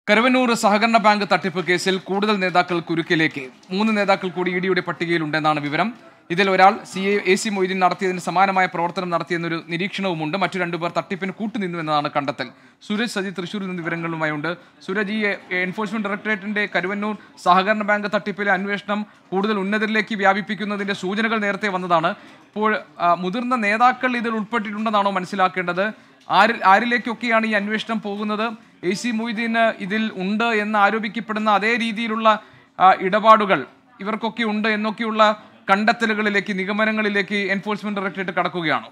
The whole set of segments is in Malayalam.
കരുവന്നൂർ സഹകരണ ബാങ്ക് തട്ടിപ്പ് കേസിൽ കൂടുതൽ നേതാക്കൾ കുരുക്കിലേക്ക് മൂന്ന് നേതാക്കൾ കൂടി ഇ ഡിയുടെ പട്ടികയിലുണ്ടെന്നാണ് വിവരം ഇതിൽ ഒരാൾ C A A C Moideen നടത്തിയതിന് സമാനമായ പ്രവർത്തനം നടത്തിയെന്നൊരു നിരീക്ഷണവുമുണ്ട് മറ്റു രണ്ടുപേർ തട്ടിപ്പിന് കൂട്ടുനിന്നു എന്നതാണ് കണ്ടെത്തൽ സുരജ് സജി തൃശൂരിൽ നിന്ന് വിവരങ്ങളുമായുണ്ട് സുരജ് ഈ എൻഫോഴ്സ്മെന്റ് ഡയറക്ടറേറ്റിന്റെ കരുവന്നൂർ സഹകരണ ബാങ്ക് തട്ടിപ്പിലെ അന്വേഷണം കൂടുതൽ ഉന്നതരിലേക്ക് വ്യാപിപ്പിക്കുന്നതിന്റെ സൂചനകൾ നേരത്തെ വന്നതാണ് ഇപ്പോൾ ആ, മുതിർന്ന നേതാക്കൾ ഇതിൽ ഉൾപ്പെട്ടിട്ടുണ്ടെന്നാണോ മനസ്സിലാക്കേണ്ടത് ആരിൽ ആരിലേക്കൊക്കെയാണ് ഈ അന്വേഷണം പോകുന്നത് എ സി മൊയ്തീന് ഇതിൽ ഉണ്ട് എന്ന് ആരോപിക്കപ്പെടുന്ന അതേ രീതിയിലുള്ള ആ, ഇടപാടുകൾ ഇവർക്കൊക്കെ ഉണ്ട് എന്നൊക്കെയുള്ള കണ്ടെത്തലുകളിലേക്ക് നിഗമനങ്ങളിലേക്ക് എൻഫോഴ്സ്മെന്റ് ഡയറക്ടറേറ്റ് കടക്കുകയാണോ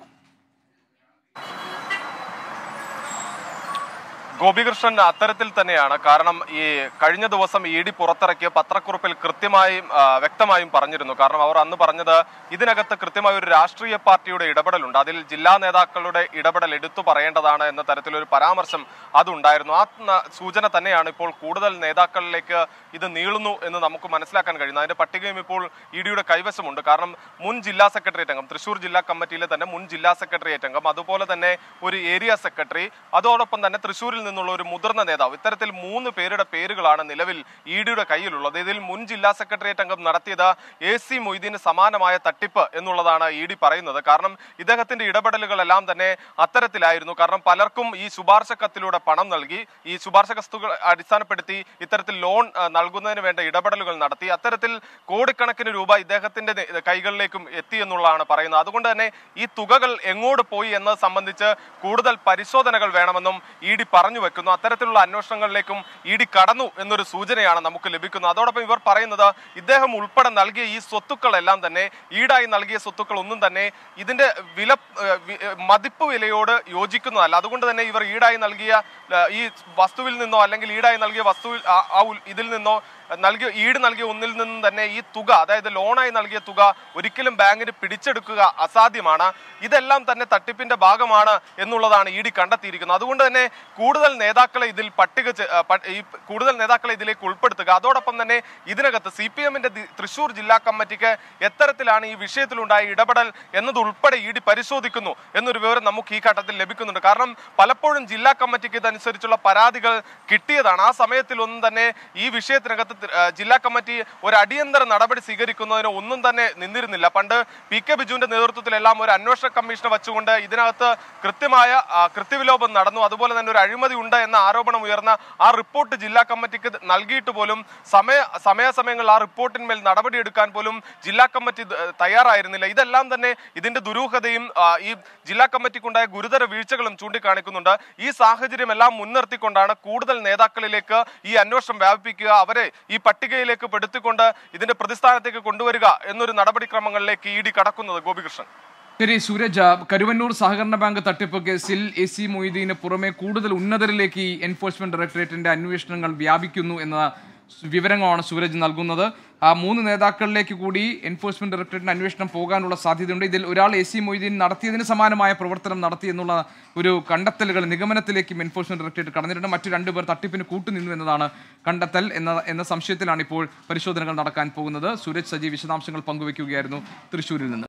ഗോപികൃഷ്ണൻ അത്തരത്തിൽ തന്നെയാണ് കാരണം ഈ കഴിഞ്ഞ ദിവസം ഇ ഡി പുറത്തിറക്കിയ പത്രക്കുറിപ്പിൽ കൃത്യമായും ആ, വ്യക്തമായും പറഞ്ഞിരുന്നു കാരണം അവർ അന്ന് പറഞ്ഞത് ഇതിനകത്ത് കൃത്യമായ ഒരു രാഷ്ട്രീയ പാർട്ടിയുടെ ഇടപെടലുണ്ട് അതിൽ ജില്ലാ നേതാക്കളുടെ ഇടപെടൽ എടുത്തു പറയേണ്ടതാണ് എന്ന തരത്തിലൊരു പരാമർശം അതുണ്ടായിരുന്നു ആ ന- സൂചന തന്നെയാണ് ഇപ്പോൾ കൂടുതൽ നേതാക്കളിലേക്ക് ഇത് നീളുന്നു എന്ന് നമുക്ക് മനസ്സിലാക്കാൻ കഴിയുന്നത് അതിന്റെ പട്ടികയും ഇപ്പോൾ ഇ ഡിയുടെ കൈവശമുണ്ട് കാരണം മുൻ ജില്ലാ സെക്രട്ടേറിയറ്റ് അംഗം തൃശൂർ ജില്ലാ കമ്മിറ്റിയിലെ തന്നെ മുൻ ജില്ലാ സെക്രട്ടേറിയറ്റ് അംഗം അതുപോലെ തന്നെ ഒരു ഏരിയ സെക്രട്ടറി അതോടൊപ്പം തന്നെ തൃശൂരിൽ നിന്നുള്ള ഒരു മുതിർന്ന നേതാവ് ഇത്തരത്തിൽ മൂന്ന് പേരുടെ പേരുകളാണ് നിലവിൽ ഇ ഡിയുടെ കയ്യിലുള്ളത് ഇതിൽ മുൻ ജില്ലാ സെക്രട്ടേറിയറ്റ് അംഗം നടത്തിയത് എ സി മൊയ്തീന് സമാനമായ തട്ടിപ്പ് എന്നുള്ളതാണ് ഇ ഡി പറയുന്നത് കാരണം ഇദ്ദേഹത്തിന്റെ ഇടപെടലുകളെല്ലാം തന്നെ അത്തരത്തിലായിരുന്നു കാരണം പലർക്കും ഈ ശുപാർശ കത്തിലൂടെ പണം നൽകി ഈ ശുപാർശ കത്തുകൾ അടിസ്ഥാനപ്പെടുത്തി ഇത്തരത്തിൽ ലോൺ ആ, നൽകുന്നതിന് വേണ്ട ഇടപെടലുകൾ നടത്തി അത്തരത്തിൽ കോടിക്കണക്കിന് രൂപ ഇദ്ദേഹത്തിന്റെ നെ- കൈകളിലേക്കും എത്തി എന്നുള്ളതാണ് പറയുന്നത് അതുകൊണ്ട് തന്നെ ഈ തുകകൾ എങ്ങോട്ട് പോയി എന്നത് സംബന്ധിച്ച് കൂടുതൽ പരിശോധനകൾ വേണമെന്നും ഇ ഡി പറഞ്ഞു വെക്കുന്നു അത്തരത്തിലുള്ള അന്വേഷണങ്ങളിലേക്കും ഇ ഡി കടന്നു എന്നൊരു സൂചനയാണ് നമുക്ക് ലഭിക്കുന്നത് അതോടൊപ്പം ഇവർ പറയുന്നത് ഇദ്ദേഹം ഉൾപ്പെടെ നൽകിയ ഈ സ്വത്തുക്കളെല്ലാം തന്നെ ഈടായി നൽകിയ സ്വത്തുക്കൾ ഒന്നും തന്നെ ഇതിന്റെ വില ഏഹ്, വി- ഏഹ്, മതിപ്പ് വിലയോട് യോജിക്കുന്നതല്ല അതുകൊണ്ട് തന്നെ ഇവർ ഈടായി നൽകിയ ഏഹ്, ഈ വസ്തുവിൽ നിന്നോ അല്ലെങ്കിൽ ഈടായി നൽകിയ വസ്തുവിൽ ആ- ആ ഉൽ- ഇതിൽ നിന്നോ നൽകിയ ഈട് നൽകിയ ഒന്നിൽ നിന്നും തന്നെ ഈ തുക അതായത് ലോണായി നൽകിയ തുക ഒരിക്കലും ബാങ്കിന് പിടിച്ചെടുക്കുക അസാധ്യമാണ് ഇതെല്ലാം തന്നെ തട്ടിപ്പിന്റെ ഭാഗമാണ് എന്നുള്ളതാണ് ഇ ഡി കണ്ടെത്തിയിരിക്കുന്നത് അതുകൊണ്ട് തന്നെ കൂടുതൽ നേതാക്കളെ ഇതിൽ പട്ടിക ചെ- ആ, പ- ഈ കൂടുതൽ നേതാക്കളെ ഇതിലേക്ക് ഉൾപ്പെടുത്തുക അതോടൊപ്പം തന്നെ ഇതിനകത്ത് സി പി എമ്മിന്റെ തൃശൂർ ജില്ലാ കമ്മിറ്റിക്ക് എത്തരത്തിലാണ് ഈ വിഷയത്തിലുണ്ടായ ഇടപെടൽ എന്നതുൾപ്പെടെ ഇ ഡി പരിശോധിക്കുന്നു എന്നൊരു വിവരം നമുക്ക് ഈ ഘട്ടത്തിൽ ലഭിക്കുന്നുണ്ട് കാരണം പലപ്പോഴും ജില്ലാ കമ്മിറ്റിക്ക് ഇതനുസരിച്ചുള്ള പരാതികൾ കിട്ടിയതാണ് ആ സമയത്തിലൊന്നും തന്നെ ഈ വിഷയത്തിനകത്ത് തി- ആ, ജില്ലാ കമ്മിറ്റി ഒരു അടിയന്തര നടപടി സ്വീകരിക്കുന്നതിന് ഒന്നും തന്നെ നിന്നിരുന്നില്ല പണ്ട് പി കെ ബിജുവിന്റെ നേതൃത്വത്തിലെല്ലാം ഒരു അന്വേഷണ കമ്മീഷനെ വെച്ചുകൊണ്ട് ഇതിനകത്ത് കൃത്യമായ ആ, കൃത്യവിലോപം നടന്നു അതുപോലെ തന്നെ ഒരു അഴിമതി ഉണ്ട് എന്ന ആരോപണം ഉയർന്ന ആ റിപ്പോർട്ട് ജില്ലാ കമ്മിറ്റിക്ക് നൽകിയിട്ട് പോലും സമയ സമയാസമയങ്ങളിൽ ആ റിപ്പോർട്ടിന്മേൽ നടപടിയെടുക്കാൻ പോലും ജില്ലാ കമ്മിറ്റി ത- തയ്യാറായിരുന്നില്ല ഇതെല്ലാം തന്നെ ഇതിന്റെ ദുരൂഹതയും ആ, ഈ ജില്ലാ കമ്മിറ്റിക്കുണ്ടായ ഗുരുതര വീഴ്ചകളും ചൂണ്ടിക്കാണിക്കുന്നുണ്ട് ഈ സാഹചര്യം എല്ലാം മുൻനിർത്തിക്കൊണ്ടാണ് കൂടുതൽ നേതാക്കളിലേക്ക് ഈ അന്വേഷണം വ്യാപിപ്പിക്കുക അവരെ ഈ പട്ടികയിലേക്ക് പെടുത്തിക്കൊണ്ട് ഇതിന്റെ പ്രതിസ്ഥാനത്തേക്ക് കൊണ്ടുവരിക എന്നൊരു നടപടിക്രമങ്ങളിലേക്ക് ഇ ഡി കടക്കുന്നത് ഗോപികൃഷ്ണൻ ശരി സൂരജ് കരുവന്നൂർ സഹകരണ ബാങ്ക് തട്ടിപ്പ് കേസിൽ എ സി മൊയ്തീന് പുറമെ കൂടുതൽ ഉന്നതരിലേക്ക് ഈ എൻഫോഴ്സ്മെന്റ് ഡയറക്ടറേറ്റിന്റെ അന്വേഷണങ്ങൾ വ്യാപിക്കുന്നു എന്ന വിവരങ്ങളാണ് സൂരജ് നൽകുന്നത് ആ മൂന്ന് നേതാക്കളിലേക്ക് കൂടി എൻഫോഴ്സ്മെന്റ് ഡയറക്ടറേറ്റിന്റെ അന്വേഷണം പോകാനുള്ള സാധ്യതയുണ്ട് ഇതിൽ ഒരാൾ എ സി മൊയ്തീൻ നടത്തിയതിന് സമാനമായ പ്രവർത്തനം നടത്തി എന്നുള്ള ഒരു കണ്ടെത്തലുകൾ നിഗമനത്തിലേക്കും എൻഫോഴ്സ്മെന്റ് ഡയറക്ടറേറ്റ് കടന്നിട്ടുണ്ട് മറ്റു രണ്ടുപേർ തട്ടിപ്പിന് കൂട്ടുനിന്നു എന്നതാണ് കണ്ടെത്തൽ എന്ന എന്ന സംശയത്തിലാണ് ഇപ്പോൾ പരിശോധനകൾ നടക്കാൻ പോകുന്നത് സൂരജ് സജി വിശദാംശങ്ങൾ പങ്കുവയ്ക്കുകയായിരുന്നു തൃശ്ശൂരിൽ നിന്ന്